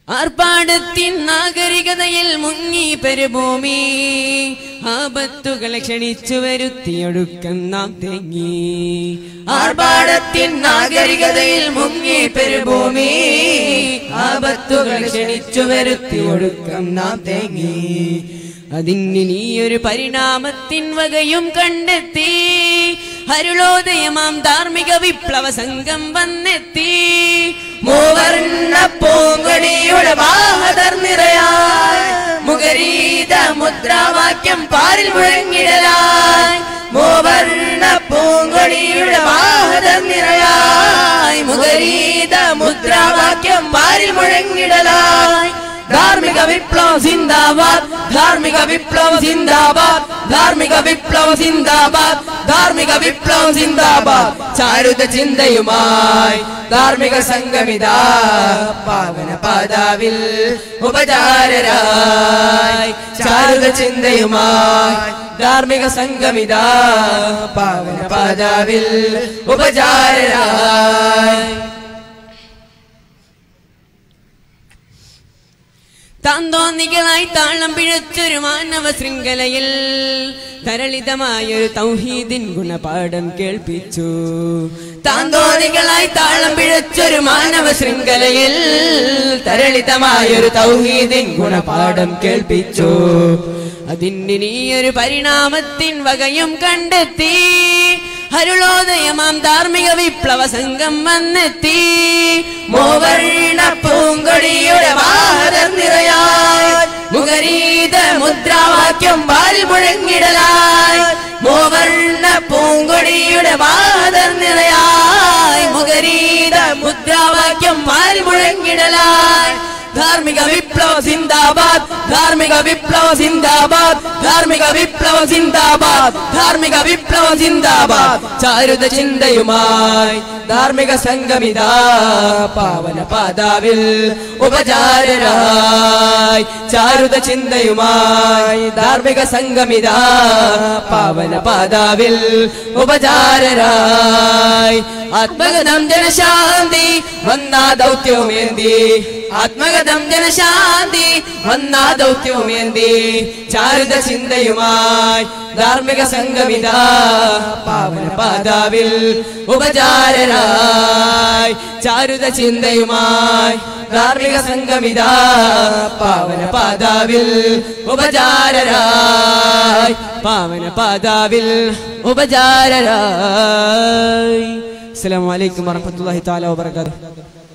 ആർപ്പാടത്തിൻ നാഗരികതയിൽ മുങ്ങി പെരുഭൂമി ആപത്തുകളെ ക്ഷണിച്ചു വരുത്തിയൊടുക്കം നാം തെങ്ങി ആർപ്പാടത്തിൻ നാഗരികതയിൽ മുങ്ങി പെരുഭൂമി ആപത്തുകളെ ക്ഷണിച്ചു വരുത്തിയൊടുക്കം നാം തേങ്ങി അതിന് നീ ഒരു പരിണാമത്തിൻ വകയും കണ്ടെത്തി അരുളോദയമാം ധാർമ്മിക വിപ്ലവ സംഘം വന്നെത്തി മൂവർണ്ണ പൂങ്കൊടിയുടെ വാഹതർ നിറയായി മുഖരീത മുദ്രാവാക്യം പാരിൽ മുഴങ്ങിടലായി മൂവർണ്ണ പൂങ്കൊടിയുടെ വാഹതർ നിറയായി മുഖരീത മുദ്രാവാക്യം പാരിൽ മുഴങ്ങിടലായി ധാർമ്മിക വിപ്ലവം സിന്ദാബാദ് ധാർമ്മിക വിപ്ലവം സിന്ദാബാദ് ധാർമ്മിക വിപ്ലവം സിന്ദാബാദ് ധാർമ്മിക വിപ്ലവം സിന്ദാബാദ് ചാരുത ചിന്തയുമായി ധാർമ്മിക സംഗമിത പാവന പാതാവിൽ ഉപചാരരായി ചാരുത ചിന്തയുമായി ധാർമ്മിക സംഗമിത പാവന പാതാവിൽ ഉപചാരരായി താന്തോന്നികളായി താളം പിഴച്ചൊരു മാനവ ശൃംഖലയിൽ തരളിതമായൊരു തൗഹീദിൻ ഗുണപാഠം കേൾപ്പിച്ചു താന്തോന്നികളായി താളം പിഴച്ചൊരു മാനവ ശൃംഖലയിൽ തരളിതമായൊരു തൗഹീദിൻ ഗുണപാഠം കേൾപ്പിച്ചു അതിന് നീയൊരു പരിണാമത്തിൻ വകയും കണ്ടെത്തി അരുളോദയമാം ധാർമ്മിക വിപ്ലവ സംഘം വന്നെത്തി മോവർണ പൂങ്കൊടിയുടെ വാഹനം നിറയായി മുഖരീത മുദ്രാവാക്യം വാരിൽ മുഴങ്ങിടലായി മോവർണ പൂങ്കൊടിയുടെ വാഹനം നിറയായി മുഖരീത മുദ്രാവാക്യം വാരിൽ മുഴങ്ങിടലായി ധാർമ്മിക വിപ്ലവ സിന്ദാബാദ് ധാർമ്മിക വിപ്ലവ സിന്ദാബാദ് ധാർമ്മിക വിപ്ലവ സിന്ദാബാദ് ധാർമ്മിക വിപ്ലവ സിന്ദാബാദ് ചാരുത ചിന്തയുമായി ധാർമ്മിക സംഗമിത പാവന പാതാവിൽ ഉപചാരരായി ചാരുത ചിന്തയുമായി ധാർമ്മിക സംഗമിത പാവന പാതാവിൽ ഉപചാരരായി ആത്മഗതം ജനശാന്തി വന്നാ ദൗത്യമേന്തി ആത്മഗതം ജനശാന്തി വന്നാ ദൗത്യമേന്തി ചാരുത ചിന്തയുമായി ധാർമ്മിക സംഗമിത പാവന പാതാവിൽ ഉപചാരരായി ചാരുത ചിന്തയുമായി ധാർമ്മിക സംഗമിത പാവന പാതാവിൽ ഉപചാരരായി പാവന പാതാവിൽ ഉപചാരരായി അസ്സലാമു അലൈക്കും വറഹ്മത്തുള്ളാഹി തആല വബറകാതുഹു